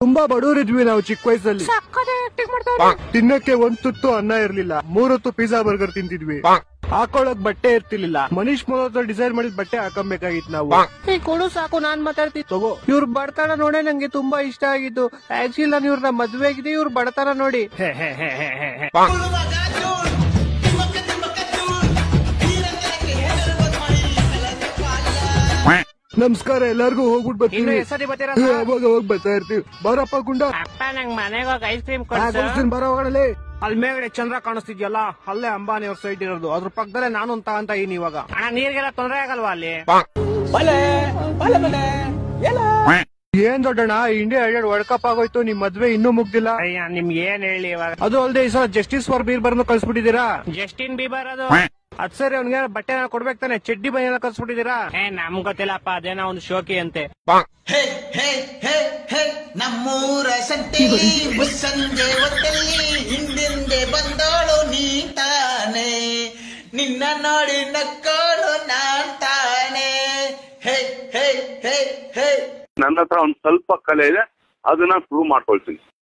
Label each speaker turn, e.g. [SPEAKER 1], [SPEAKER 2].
[SPEAKER 1] ತುಂಬಾ ಬಡವರಿದ್ವಿ ನಾವು ಚಿಕ್ಕ ವಯಸ್ಸಲ್ಲಿ ತಿನ್ನಕ್ಕೆ ಒಂದ್ ತುತ್ತು ಅನ್ನ ಇರ್ಲಿಲ್ಲ ಮೂರೊತ್ತು ಪಿಜ್ಜಾ ಬರ್ಗರ್ ತಿಂತಿದ್ವಿ ಹಾಕೊಳಕ್ ಬಟ್ಟೆ ಇರ್ತಿರ್ಲಿಲ್ಲ ಮನೀಶ್ ಮಲ್ಹೋತ್ರ ಡಿಸೈನ್ ಮಾಡಿದ ಬಟ್ಟೆ ಹಾಕೊಬೇಕಾಗಿತ್ತು ನಾವು
[SPEAKER 2] ಏ, ಕೊಡು ಸಾಕು ನಾನ್ ಮಾತಾಡ್ತೀನಿ
[SPEAKER 1] ತಗೋ
[SPEAKER 2] ಇವ್ರ ಬಡತನ ನೋಡೇ ನಂಗೆ ತುಂಬಾ ಇಷ್ಟ ಆಗಿತ್ತು ಆಕ್ಚುಲಿ ನಾನು ಇವ್ರನ್ನ ಮದ್ವೆ ಆಗಿದೆ ಇವ್ರ ಬಡತನ ನೋಡಿ
[SPEAKER 1] ನಮಸ್ಕಾರ ಎಲ್ಲಾರ್ಗು ಹೋಗ್ಬಿಟ್
[SPEAKER 2] ಇನ್ನು
[SPEAKER 1] ಬರ್ತೀವಿ
[SPEAKER 2] ಹೆಸರಿ ಬರ್ತೀರಾ
[SPEAKER 1] ಏ, ಅವಾಗ ಹೋಗ್ ಬರ್ತಾ ಇರ್ತೀವಿ ಬಾರಪ್ಪ ಗುಂಡ
[SPEAKER 2] ಅಪ್ಪ ನಂಗ್ ಮನೆಗೆ ಹೋಗಿ ಐಸ್ ಕ್ರೀಮ್
[SPEAKER 1] ಆ, ಕೊಡ್ಸ್ತೀನಿ, ಬರೋ ಹೋಗಣಲೆ
[SPEAKER 2] ಅಲ್ಲಿ ಮೇಲ್ಗಡೆ ಚಂದ್ರ ಕಾಣಿಸ್ತಿದ್ಯಲ್ಲ ಅಲ್ಲೇ ಅಂಬಾನಿ ಅವ್ರ ಸೈಟ್ ಇರೋದು ಅದ್ರ ಪಕ್ಕದಲ್ಲೇ ನಾನು ಅಂತ ಅಂತ ಇದೀನಿ ಇವಾಗ ಅಣ್ಣ ನೀರ್ಗೆಲ್ಲ ತೊಂದ್ರೆ ಆಗಲ್ವಾ ಅಲ್ಲಿ
[SPEAKER 1] ಏನ್ ದೊಡ್ಡಣ್ಣ ಇಂಡಿಯಾ ಎರಡ್ ವರ್ಲ್ಡ್ ಕಪ್ ಆಗೋಯ್ತು ನಿಮ್ ಮದ್ವೆ ಇನ್ನೂ ಮುಗ್ದಿಲ್ಲ
[SPEAKER 2] ಅಯ್ಯ ನಿಮ್ಗೆ ಏನ್ ಹೇಳಿ ಇವಾಗ
[SPEAKER 1] ಅದು ಅಲ್ದೆ ಈ ಸಲ ಜಸ್ಟಿಸ್ ಫಾರ್ ಬೀರ್ ಬರ್ನು ಕಳ್ಸ್ಬಿಟ್ಟಿದ್ದೀರಾ
[SPEAKER 2] ಜಸ್ಟಿನ್ ಬೀಬರ್ ಅದು
[SPEAKER 1] ಅದ್ ಸರಿ ಅವ್ನಿಗೆ ಬಟ್ಟೆ ಕೊಡ್ಬೇಕು ತಾನೆ ಚಡ್ಡಿ ಬೈನ ಕಳ್ಸ್ಬಿಟ್ಟಿದ್ದೀರಾ
[SPEAKER 2] ಏ ನಮ್ ಗೊತ್ತಿಲ್ಲಪ್ಪ ಅದೇನೋ ಒಂದು ಶೋಕಿ ಅಂತೆ
[SPEAKER 3] ಹೇ ಹೇ ಹೇ ಹೇ ನಮ್ಮೂರ ಸಂತೆಯಲ್ಲಿ ಮುಸ್ಸಂಜೆ ಹೊತ್ತಲ್ಲಿ ಹಿಂದಿಂದೆ ಬಂದೋಳು ನೀ ತಾನೆ ನಿನ್ನ ನೋಡಿ ನಕ್ಕೋಳು ನಾನ್ ತಾನೆ ಹೇ ಹೇ ಹೇ ಹೇ
[SPEAKER 4] ನನ್ನ ಹತ್ರ ಒಂದ್ ಸ್ವಲ್ಪ ಕಲೆ ಇದೆ ಅದನ್ನ ಪ್ರೂವ್ ಮಾಡ್ಕೊಳ್ತೀನಿ